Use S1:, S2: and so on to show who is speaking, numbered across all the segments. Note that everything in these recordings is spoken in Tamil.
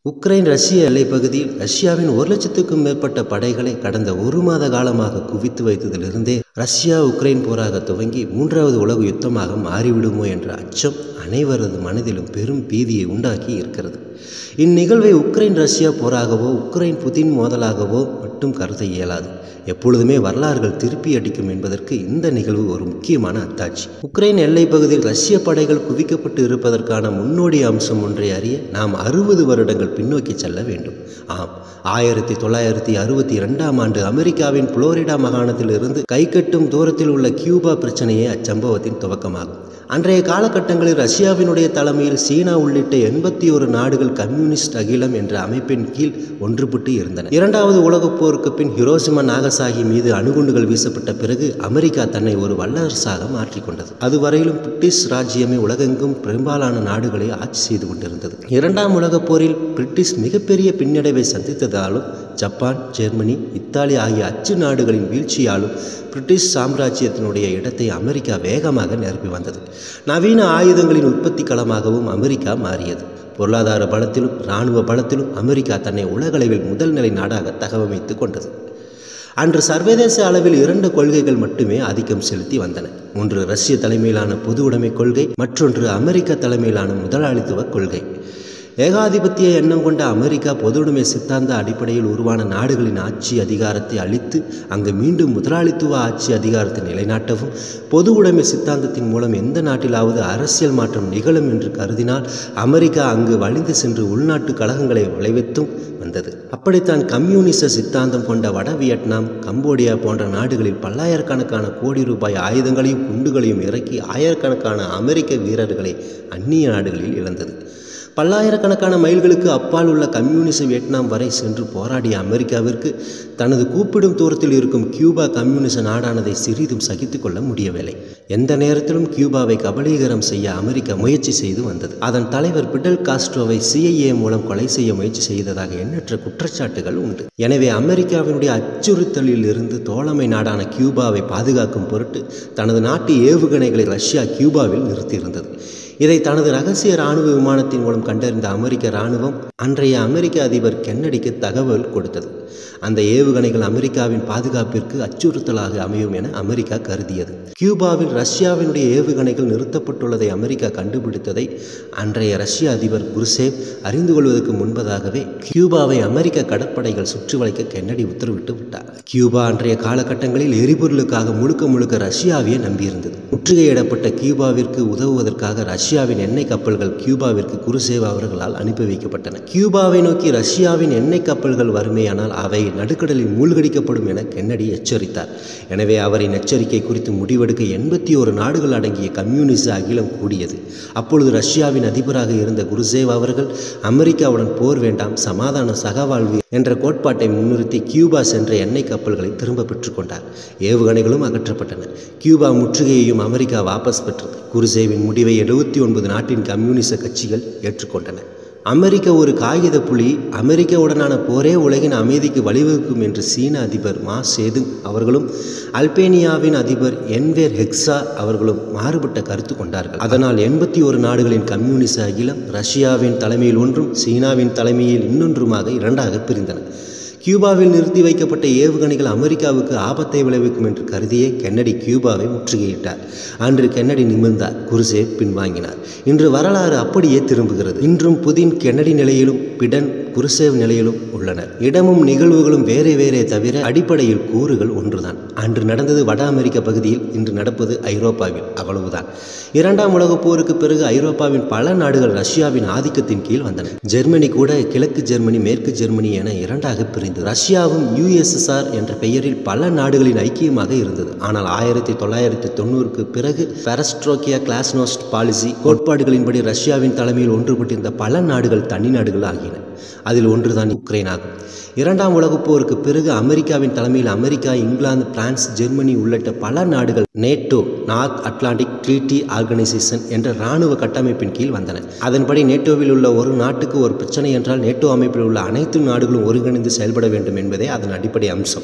S1: உக்ரைன் ரஷ்ய எல்லைப் பகுதியில் ரஷ்யாவின் ஒரு லட்சத்துக்கும் மேற்பட்ட படைகளை கடந்த ஒரு மாத காலமாக குவித்து வைத்ததிலிருந்தே ரஷ்யா உக்ரைன் போராக துவங்கி மூன்றாவது உலக யுத்தமாக மாறிவிடுமோ என்ற அச்சம் அனைவரது மனதிலும் பெரும் பீதியை உண்டாக்கி இருக்கிறது இந்நிகழ்வை உக்ரைன் ரஷ்யா போராகவோ உக்ரைன் புதின் மோதலாகவோ மட்டும் கருத இயலாது எப்பொழுதுமே வரலாறுகள் திருப்பி அடிக்கும் என்பதற்கு இந்த நிகழ்வு ஒரு முக்கியமான அத்தாட்சி உக்ரைன் எல்லைப் பகுதியில் ரஷ்ய படைகள் குவிக்கப்பட்டு இருப்பதற்கான முன்னோடி அம்சம் ஒன்றை அறிய நாம் அறுபது வருடங்கள் பின்னோக்கி செல்ல வேண்டும் ஆம் ஆயிரத்தி தொள்ளாயிரத்தி அறுபத்தி இரண்டாம் ஆண்டு அமெரிக்காவின் புளோரிடா மாகாணத்தில் இருந்து கைகட்டும் தூரத்தில் உள்ள கியூபா பிரச்சனையே அச்சம்பவத்தின் துவக்கமாகும் அன்றைய காலகட்டங்களில் ரஷ்யாவினுடைய தலைமையில் சீனா உள்ளிட்ட எண்பத்தி ஒரு நாடுகள் கம்யூனிஸ்ட் அகிலம் என்ற அமைப்பின் கீழ் ஒன்றுபட்டு இருந்தன இரண்டாவது உலகப் போருக்கு பின் ஹிரோசிமா நாகசாகி மீது அணுகுண்டுகள் வீசப்பட்ட பிறகு அமெரிக்கா தன்னை ஒரு வல்லரசாக மாற்றிக்கொண்டது அதுவரையிலும் பிரிட்டிஷ் ராஜ்யமே உலகெங்கும் பெரும்பாலான நாடுகளை ஆட்சி செய்து கொண்டிருந்தது இரண்டாம் உலகப் போரில் பிரிட்டிஷ் மிகப்பெரிய பின்னடைவை சந்தித்ததாலும் ஜப்பான் ஜெர்மனி இத்தாலி ஆகிய அச்சு நாடுகளின் வீழ்ச்சியாலும் பிரிட்டிஷ் சாம்ராஜ்யத்தினுடைய இடத்தை அமெரிக்கா வேகமாக நிரப்பி வந்தது நவீன ஆயுதங்களின் உற்பத்தி களமாகவும் அமெரிக்கா மாறியது பொருளாதார பலத்திலும் இராணுவ பலத்திலும் அமெரிக்கா தன்னை உலகளவில் முதல் நிலை நாடாக தகவமைத்து கொண்டது அன்று சர்வதேச அளவில் இரண்டு கொள்கைகள் மட்டுமே ஆதிக்கம் செலுத்தி வந்தன ஒன்று ரஷ்ய தலைமையிலான பொது உடைமை கொள்கை மற்றொன்று அமெரிக்க தலைமையிலான முதலாளித்துவ கொள்கை ஏகாதிபத்திய எண்ணம் கொண்ட அமெரிக்கா பொதுவுடைமை சித்தாந்த அடிப்படையில் உருவான நாடுகளின் ஆட்சி அதிகாரத்தை அளித்து அங்கு மீண்டும் முதலாளித்துவ ஆட்சி அதிகாரத்தை நிலைநாட்டவும் பொது உடைமை சித்தாந்தத்தின் மூலம் எந்த நாட்டிலாவது அரசியல் மாற்றம் நிகழும் என்று கருதினால் அமெரிக்கா அங்கு வலிந்து சென்று உள்நாட்டு கழகங்களை விளைவித்தும் வந்தது அப்படித்தான் கம்யூனிச சித்தாந்தம் கொண்ட வட வியட்நாம் கம்போடியா போன்ற நாடுகளில் பல்லாயிரக்கணக்கான கோடி ரூபாய் ஆயுதங்களையும் குண்டுகளையும் இறக்கி ஆயிரக்கணக்கான அமெரிக்க வீரர்களை அந்நிய நாடுகளில் இழந்தது பல்லாயிரக்கணக்கான மைல்களுக்கு அப்பால் உள்ள கம்யூனிச வியட்நாம் வரை சென்று போராடிய அமெரிக்காவிற்கு தனது கூப்பிடும் தூரத்தில் இருக்கும் கியூபா கம்யூனிச நாடானதை சிறிதும் சகித்து கொள்ள முடியவில்லை எந்த நேரத்திலும் கியூபாவை கபலீகரம் செய்ய அமெரிக்கா முயற்சி செய்து வந்தது அதன் தலைவர் பிடல் காஸ்ட்ரோவை சிஐஏ மூலம் கொலை செய்ய முயற்சி செய்ததாக எண்ணற்ற குற்றச்சாட்டுகள் உண்டு எனவே அமெரிக்காவினுடைய அச்சுறுத்தலில் இருந்து தோழமை நாடான கியூபாவை பாதுகாக்கும் பொருட்டு தனது நாட்டு ஏவுகணைகளை ரஷ்யா கியூபாவில் நிறுத்தியிருந்தது இதை தனது ரகசிய இராணுவ விமானத்தின் மூலம் கண்டறிந்த அமெரிக்க இராணுவம் அன்றைய அமெரிக்க அதிபர் கென்னடிக்கு தகவல் கொடுத்தது அந்த ஏவுகணைகள் அமெரிக்காவின் பாதுகாப்பிற்கு அச்சுறுத்தலாக அமையும் என அமெரிக்கா கருதியது கியூபாவில் ரஷ்யாவினுடைய ஏவுகணைகள் நிறுத்தப்பட்டுள்ளதை அமெரிக்கா கண்டுபிடித்ததை அன்றைய ரஷ்ய அதிபர் குருசேவ் அறிந்து கொள்வதற்கு முன்பதாகவே கியூபாவை அமெரிக்க கடற்படைகள் சுற்றி வளைக்க கென்னடி உத்தரவிட்டு விட்டார் கியூபா அன்றைய காலகட்டங்களில் எரிபொருளுக்காக முழுக்க முழுக்க ரஷ்யாவையே நம்பியிருந்தது முற்றுகையிடப்பட்ட கியூபாவிற்கு உதவுவதற்காக ரஷ்யாவின் எண்ணெய் கப்பல்கள் கியூபாவிற்கு குருசேவ் அவர்களால் அனுப்பி வைக்கப்பட்டன கியூபாவை நோக்கி ரஷ்யாவின் எண்ணெய் கப்பல்கள் வறுமையானால் அவை நடுக்கடலில் மூழ்கடிக்கப்படும் என கென்னடி எச்சரித்தார் எனவே அவரின் எச்சரிக்கை குறித்து முடிவெடுக்க எண்பத்தி ஒரு நாடுகள் அடங்கிய கம்யூனிச அகிலம் கூடியது அப்பொழுது ரஷ்யாவின் அதிபராக இருந்த குருசேவ் அவர்கள் அமெரிக்காவுடன் போர் வேண்டாம் சமாதான சகவாழ்வு என்ற கோட்பாட்டை முன்னிறுத்தி கியூபா சென்ற எண்ணெய் கப்பல்களை திரும்ப பெற்றுக்கொண்டார் ஏவுகணைகளும் அகற்றப்பட்டன கியூபா முற்றுகையையும் அமெரிக்கா வாபஸ் பெற்றது குருசேவின் முடிவை எழுபத்தி ஒன்பது நாட்டின் கம்யூனிச கட்சிகள் ஏற்றுக்கொண்டன அமெரிக்க ஒரு காகித புலி அமெரிக்காவுடனான போரே உலகின் அமைதிக்கு வழிவகுக்கும் என்று சீன அதிபர் மா சேதுங் அவர்களும் அல்பேனியாவின் அதிபர் என்வேர் ஹெக்ஸா அவர்களும் மாறுபட்ட கருத்து கொண்டார்கள் அதனால் எண்பத்தி ஒரு நாடுகளின் கம்யூனிச அகிலம் ரஷ்யாவின் தலைமையில் ஒன்றும் சீனாவின் தலைமையில் இன்னொன்றுமாக இரண்டாக பிரிந்தன கியூபாவில் நிறுத்தி வைக்கப்பட்ட ஏவுகணைகள் அமெரிக்காவுக்கு ஆபத்தை விளைவிக்கும் என்று கருதியே கென்னடி கியூபாவை முற்றுகையிட்டார் அன்று கென்னடி நிமிர்ந்தார் குருசேவ் பின்வாங்கினார் இன்று வரலாறு அப்படியே திரும்புகிறது இன்றும் புதின் கென்னடி நிலையிலும் பிடன் குருசேவ் நிலையிலும் உள்ளனர் இடமும் நிகழ்வுகளும் வேறே வேறே தவிர அடிப்படையில் கூறுகள் ஒன்றுதான் அன்று நடந்தது வட அமெரிக்க பகுதியில் இன்று நடப்பது ஐரோப்பாவில் அவ்வளவுதான் இரண்டாம் உலகப் போருக்கு பிறகு ஐரோப்பாவின் பல நாடுகள் ரஷ்யாவின் ஆதிக்கத்தின் கீழ் வந்தன ஜெர்மனி கூட கிழக்கு ஜெர்மனி மேற்கு ஜெர்மனி என இரண்டாக பிரிந்தது ரஷ்யாவும் யுஎஸ்எஸ்ஆர் என்ற பெயரில் பல நாடுகளின் ஐக்கியமாக இருந்தது ஆனால் ஆயிரத்தி தொள்ளாயிரத்தி தொண்ணூறுக்கு பிறகு பெரஸ்ட்ரோக்கியா கிளாஸ்னோஸ்ட் பாலிசி கோட்பாடுகளின்படி ரஷ்யாவின் தலைமையில் ஒன்றுபட்டிருந்த பல நாடுகள் தனி நாடுகள் ஆகின அதில் ஒன்றுதான் உக்ரைன் ஆகும் இரண்டாம் உலகப் போருக்கு பிறகு அமெரிக்காவின் தலைமையில் அமெரிக்கா இங்கிலாந்து பிரான்ஸ் ஜெர்மனி உள்ளிட்ட பல நாடுகள் NATO North Atlantic Treaty Organization என்ற இராணுவ கட்டமைப்பின் கீழ் வந்தன அதன்படி நேட்டோவில் உள்ள ஒரு நாட்டுக்கு ஒரு பிரச்சனை என்றால் நேட்டோ அமைப்பில் உள்ள அனைத்து நாடுகளும் ஒருங்கிணைந்து செயல்பட வேண்டும் என்பதே அதன் அடிப்படை அம்சம்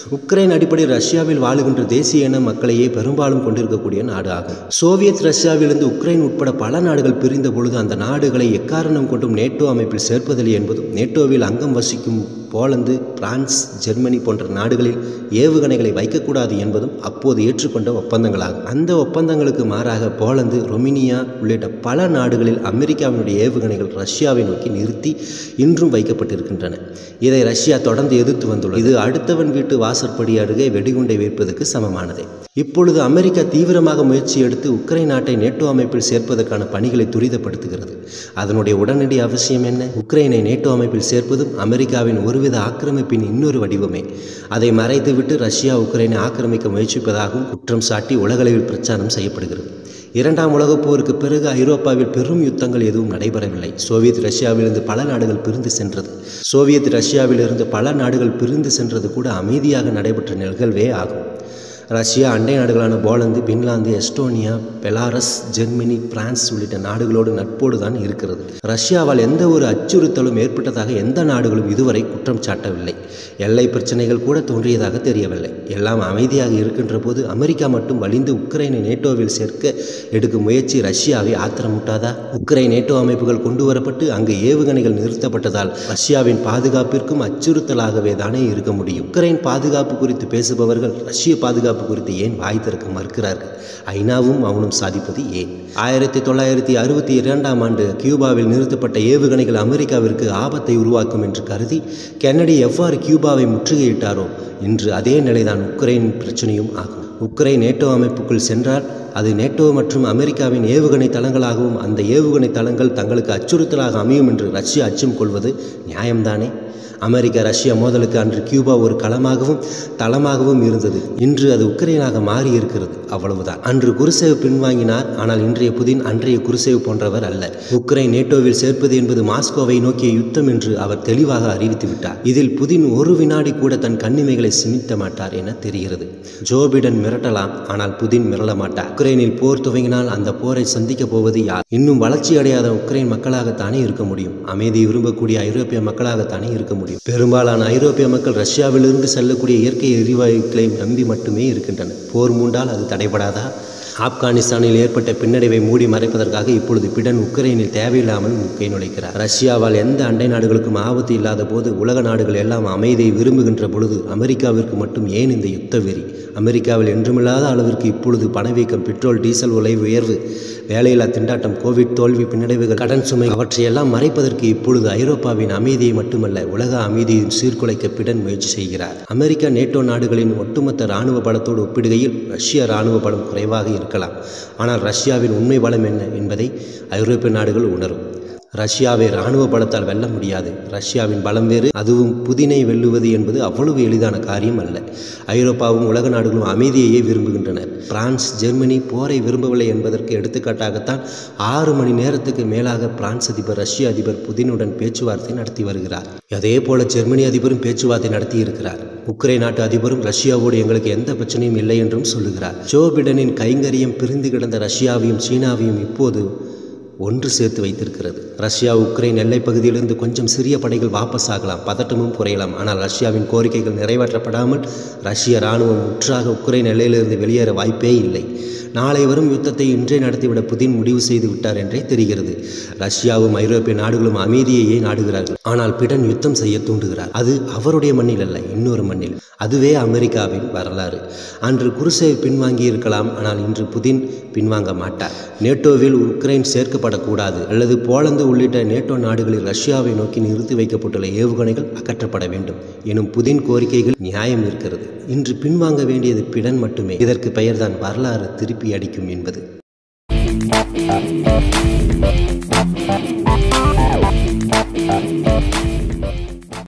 S1: உக்ரைன் அடிப்படை ரஷ்யாவில் வாழுகின்ற தேசிய இன மக்களையே பெரும்பாலும் கொண்டிருக்கக்கூடிய நாடு ஆகும் சோவியத் ரஷ்யாவிலிருந்து உக்ரைன் உட்பட பல நாடுகள் பிரிந்த பொழுது அந்த நாடுகளை எக்காரணம் கொண்டும் நேட்டோ அமைப்பில் சேர்ப்பதில்லை என்பதும் நேட்டோவில் அங்கம் வசிக்கும் போலந்து பிரான்ஸ் ஜெர்மனி போன்ற நாடுகளில் ஏவுகணைகளை வைக்கக்கூடாது என்பதும் அப்போது ஏற்றுக்கொண்ட ஒப்பந்தங்களாகும் அந்த ஒப்பந்தங்களுக்கு மாறாக போலந்து ரொமினியா உள்ளிட்ட பல நாடுகளில் அமெரிக்காவினுடைய ஏவுகணைகள் ரஷ்யாவை நோக்கி நிறுத்தி இன்றும் வைக்கப்பட்டிருக்கின்றன இதை ரஷ்யா தொடர்ந்து எதிர்த்து வந்துள்ளது இது அடுத்தவன் வீட்டு வாசற்படி அருகே வெடிகுண்டை வைப்பதற்கு சமமானதே இப்பொழுது அமெரிக்கா தீவிரமாக முயற்சி எடுத்து உக்ரைன் நாட்டை நேட்டோ அமைப்பில் சேர்ப்பதற்கான பணிகளை துரிதப்படுத்துகிறது அதனுடைய உடனடி அவசியம் என்ன உக்ரைனை நேட்டோ அமைப்பில் சேர்ப்பதும் அமெரிக்காவின் ஒருவித ஆக்கிரமிப்பின் இன்னொரு வடிவமே அதை மறைத்துவிட்டு ரஷ்யா உக்ரைனை ஆக்கிரமிக்க முயற்சிப்பதாகவும் குற்றம் சாட்டி உலகளவில் பிரச்சாரம் செய்யப்படுகிறது இரண்டாம் உலகப் போருக்கு பிறகு ஐரோப்பாவில் பெரும் யுத்தங்கள் எதுவும் நடைபெறவில்லை சோவியத் ரஷ்யாவிலிருந்து பல நாடுகள் பிரிந்து சென்றது சோவியத் ரஷ்யாவிலிருந்து பல நாடுகள் பிரிந்து சென்றது கூட அமைதியாக நடைபெற்ற நிகழ்வே ஆகும் ரஷ்யா அண்டை நாடுகளான Poland Finland Estonia Belarus Germany France உள்ளிட்ட நாடுகளோடு நட்போடு தான் இருக்கிறது ரஷ்யாவால் எந்த ஒரு அச்சுறுத்தலும் ஏற்பட்டதாக எந்த நாடுகளும் இதுவரை குற்றம் சாட்டவில்லை எல்லை பிரச்சனைகள் கூட தோன்றியதாக தெரியவில்லை எல்லாம் அமைதியாக இருக்கின்ற போது அமெரிக்கா மட்டும் வலிந்து உக்ரைனை நேட்டோவில் சேர்க்க எடுக்கும் முயற்சி ரஷ்யாவை ஆத்திரமூட்டாதா உக்ரைன் நேட்டோ அமைப்புகள் கொண்டு வரப்பட்டு அங்கு ஏவுகணைகள் நிறுத்தப்பட்டதால் ரஷ்யாவின் பாதுகாப்பிற்கும் அச்சுறுத்தலாகவே தானே இருக்க முடியும் உக்ரைன் பாதுகாப்பு குறித்து பேசுபவர்கள் ரஷ்ய பாதுகாப்பு குறித்து ஏன் வாய் திறக்க மறுக்கிறார்கள் ஐநாவும் மௌனம் சாதிப்பது ஏன் ஆயிரத்தி தொள்ளாயிரத்தி அறுபத்தி இரண்டாம் ஆண்டு கியூபாவில் நிறுத்தப்பட்ட ஏவுகணைகள் அமெரிக்காவிற்கு ஆபத்தை உருவாக்கும் என்று கருதி கென்னடி எவ்வாறு கியூபாவை முற்றுகையிட்டாரோ இன்று அதே நிலைதான் உக்ரைன் பிரச்சனையும் ஆகும் உக்ரைன் நேட்டோ அமைப்புக்குள் சென்றால் அது நேட்டோ மற்றும் அமெரிக்காவின் ஏவுகணை தளங்களாகவும் அந்த ஏவுகணை தளங்கள் தங்களுக்கு அச்சுறுத்தலாக அமையும் என்று ரஷ்யா அச்சம் கொள்வது நியாயம்தானே அமெரிக்கா ரஷ்யா மோதலுக்கு அன்று கியூபா ஒரு களமாகவும் தளமாகவும் இருந்தது இன்று அது உக்ரைனாக மாறி இருக்கிறது அவ்வளவுதான் அன்று குருசேவ் பின்வாங்கினார் ஆனால் இன்றைய புதின் அன்றைய குருசேவ் போன்றவர் அல்ல உக்ரைன் நேட்டோவில் சேர்ப்பது என்பது மாஸ்கோவை நோக்கிய யுத்தம் என்று அவர் தெளிவாக அறிவித்து விட்டார் இதில் புதின் ஒரு வினாடி கூட தன் கண்ணிமைகளை சிமித்த மாட்டார் என தெரிகிறது ஜோ பிடன் மிரட்டலாம் ஆனால் புதின் மிரள மாட்டார் உக்ரைனில் போர் துவங்கினால் அந்த போரை சந்திக்கப் போவது யார் இன்னும் வளர்ச்சி அடையாத உக்ரைன் மக்களாகத்தானே இருக்க முடியும் அமைதி விரும்பக்கூடிய ஐரோப்பிய மக்களாகத்தானே இருக்க முடியும் பெரும்பாலான ஐரோப்பிய மக்கள் ரஷ்யாவிலிருந்து செல்லக்கூடிய இயற்கை எரிவாயுக்களை நம்பி மட்டுமே இருக்கின்றனர் போர் மூண்டால் அது தடைபடாதா ஆப்கானிஸ்தானில் ஏற்பட்ட பின்னடைவை மூடி மறைப்பதற்காக இப்பொழுது பிடன் உக்ரைனில் தேவையில்லாமல் முக்கை நுழைக்கிறார் ரஷ்யாவால் எந்த அண்டை நாடுகளுக்கும் ஆபத்து இல்லாத போது உலக நாடுகள் எல்லாம் அமைதியை விரும்புகின்ற பொழுது அமெரிக்காவிற்கு மட்டும் ஏன் இந்த யுத்த வெறி அமெரிக்காவில் என்றுமில்லாத அளவிற்கு இப்பொழுது பணவீக்கம் பெட்ரோல் டீசல் விலை உயர்வு வேலையில்லா திண்டாட்டம் கோவிட் தோல்வி பின்னடைவுகள் கடன் சுமை அவற்றையெல்லாம் மறைப்பதற்கு இப்பொழுது ஐரோப்பாவின் அமைதியை மட்டுமல்ல உலக அமைதியை சீர்குலைக்க பிடன் முயற்சி செய்கிறார் அமெரிக்கா நேட்டோ நாடுகளின் ஒட்டுமொத்த இராணுவ பலத்தோடு ஒப்பிடுகையில் ரஷ்ய இராணுவ பலம் குறைவாக இருக்கலாம் ஆனால் ரஷ்யாவின் உண்மை பலம் என்ன என்பதை ஐரோப்பிய நாடுகள் உணரும் ரஷ்யாவை இராணுவ பலத்தால் வெல்ல முடியாது ரஷ்யாவின் பலம் வேறு அதுவும் புதினை வெல்லுவது என்பது அவ்வளவு எளிதான காரியம் அல்ல ஐரோப்பாவும் உலக நாடுகளும் அமைதியையே விரும்புகின்றனர் பிரான்ஸ் ஜெர்மனி போரை விரும்பவில்லை என்பதற்கு எடுத்துக்காட்டாகத்தான் ஆறு மணி நேரத்துக்கு மேலாக பிரான்ஸ் அதிபர் ரஷ்ய அதிபர் புதினுடன் பேச்சுவார்த்தை நடத்தி வருகிறார் அதே போல ஜெர்மனி அதிபரும் பேச்சுவார்த்தை நடத்தி இருக்கிறார் உக்ரைன் நாட்டு அதிபரும் ரஷ்யாவோடு எங்களுக்கு எந்த பிரச்சனையும் இல்லை என்றும் சொல்லுகிறார் ஜோ பிடனின் கைங்கரியம் பிரிந்து கிடந்த ரஷ்யாவையும் சீனாவையும் இப்போது ஒன்று சேர்த்து வைத்திருக்கிறது ரஷ்யா உக்ரைன் எல்லைப் பகுதியிலிருந்து கொஞ்சம் சிறிய படைகள் வாபஸ் ஆகலாம் பதட்டமும் குறையலாம் ஆனால் ரஷ்யாவின் கோரிக்கைகள் நிறைவேற்றப்படாமல் ரஷ்ய இராணுவம் முற்றாக உக்ரைன் எல்லையிலிருந்து வெளியேற வாய்ப்பே இல்லை நாளை வரும் யுத்தத்தை இன்றே நடத்திவிட புதின் முடிவு செய்து விட்டார் என்றே தெரிகிறது ரஷ்யாவும் ஐரோப்பிய நாடுகளும் அமைதியையே நாடுகிறார்கள் ஆனால் பிடன் யுத்தம் செய்ய தூண்டுகிறார் அது அவருடைய மண்ணில் அல்ல இன்னொரு மண்ணில் அதுவே அமெரிக்காவின் வரலாறு அன்று குருசேவ் பின்வாங்கி இருக்கலாம் ஆனால் இன்று புதின் பின்வாங்க மாட்டார் நேட்டோவில் உக்ரைன் சேர்க்கப்படக்கூடாது அல்லது போலந்து உள்ளிட்ட நேட்டோ நாடுகளில் ரஷ்யாவை நோக்கி நிறுத்தி வைக்கப்பட்டுள்ள ஏவுகணைகள் அகற்றப்பட வேண்டும் எனும் புதின் கோரிக்கைகள் நியாயம் இருக்கிறது இன்று பின்வாங்க வேண்டியது பிடன் மட்டுமே இதற்கு பெயர்தான் வரலாறு திருப்பி அடிக்கும் என்பது